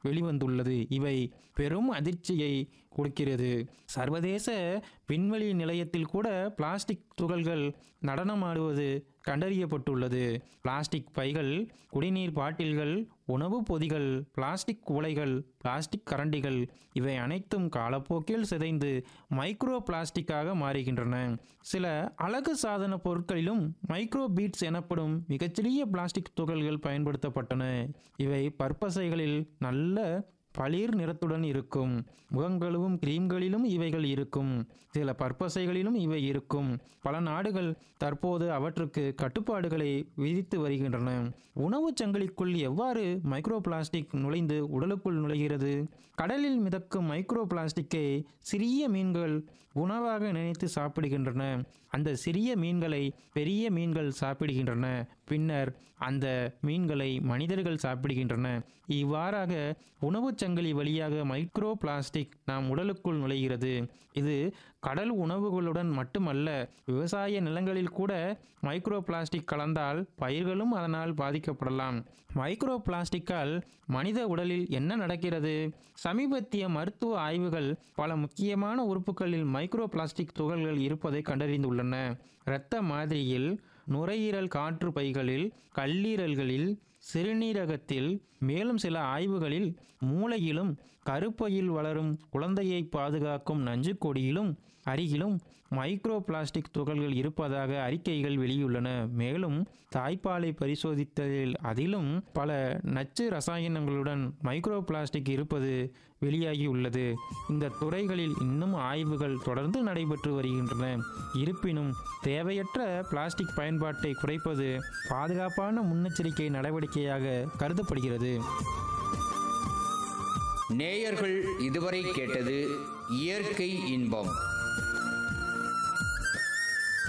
வெளிவந்துள்ளது இவை பெரும் அதிர்ச்சியை கொடுக்கிறது சர்வதேச விண்வெளி நிலையத்தில் கூட பிளாஸ்டிக் துகள்கள் நடனமாடுவது கண்டறியப்பட்டுள்ளது பிளாஸ்டிக் பைகள் குடிநீர் பாட்டில்கள் உணவுப் பொதிகள் பிளாஸ்டிக் குவளைகள் பிளாஸ்டிக் கரண்டிகள் இவை அனைத்தும் காலப்போக்கில் சிதைந்து மைக்ரோ பிளாஸ்டிக்காக மாறுகின்றன சில அழகு சாதன பொருட்களிலும் மைக்ரோ பீட்ஸ் எனப்படும் மிகச்சிறிய பிளாஸ்டிக் துகள்கள் பயன்படுத்தப்பட்டன இவை பற்பசைகளில் நல்ல பளிர் நிறத்துடன் இருக்கும் முகங்களும் கிரீம்களிலும் இவைகள் இருக்கும் சில பற்பசைகளிலும் இவை இருக்கும் பல நாடுகள் தற்போது அவற்றுக்கு கட்டுப்பாடுகளை விதித்து வருகின்றன உணவுச் சங்கிலிக்குள் எவ்வாறு மைக்ரோ பிளாஸ்டிக் நுழைந்து உடலுக்குள் நுழைகிறது கடலில் மிதக்கும் மைக்ரோ பிளாஸ்டிக்கை சிறிய மீன்கள் உணவாக நினைத்து சாப்பிடுகின்றன அந்த சிறிய மீன்களை பெரிய மீன்கள் சாப்பிடுகின்றன பின்னர் அந்த மீன்களை மனிதர்கள் சாப்பிடுகின்றன இவ்வாறாக உணவுச் சங்கிலி வழியாக மைக்ரோ பிளாஸ்டிக் நாம் உடலுக்குள் நுழைகிறது இது கடல் உணவுகளுடன் மட்டுமல்ல விவசாய நிலங்களில் கூட மைக்ரோ பிளாஸ்டிக் கலந்தால் பயிர்களும் அதனால் பாதிக்கப்படலாம் மைக்ரோ பிளாஸ்டிக்கால் மனித உடலில் என்ன நடக்கிறது சமீபத்திய மருத்துவ ஆய்வுகள் பல முக்கியமான உறுப்புகளில் மைக்ரோ பிளாஸ்டிக் துகள்கள் இருப்பதை கண்டறிந்துள்ளன இரத்த மாதிரியில் நுரையீரல் காற்று பைகளில் கல்லீரல்களில் சிறுநீரகத்தில் மேலும் சில ஆய்வுகளில் மூளையிலும் கருப்பையில் வளரும் குழந்தையை பாதுகாக்கும் நஞ்சுக்கொடியிலும் அருகிலும் மைக்ரோ பிளாஸ்டிக் துகள்கள் இருப்பதாக அறிக்கைகள் வெளியுள்ளன மேலும் தாய்ப்பாலை பரிசோதித்ததில் அதிலும் பல நச்சு ரசாயனங்களுடன் மைக்ரோ பிளாஸ்டிக் இருப்பது வெளியாகியுள்ளது இந்த துறைகளில் இன்னும் ஆய்வுகள் தொடர்ந்து நடைபெற்று வருகின்றன இருப்பினும் தேவையற்ற பிளாஸ்டிக் பயன்பாட்டை குறைப்பது பாதுகாப்பான முன்னெச்சரிக்கை நடவடிக்கையாக கருதப்படுகிறது நேயர்கள் இதுவரை கேட்டது இயற்கை இன்பம்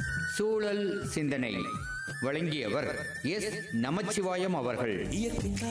சூழல் சிந்தனை வழங்கியவர் எஸ் நமச்சிவாயம் அவர்கள் இயற்கை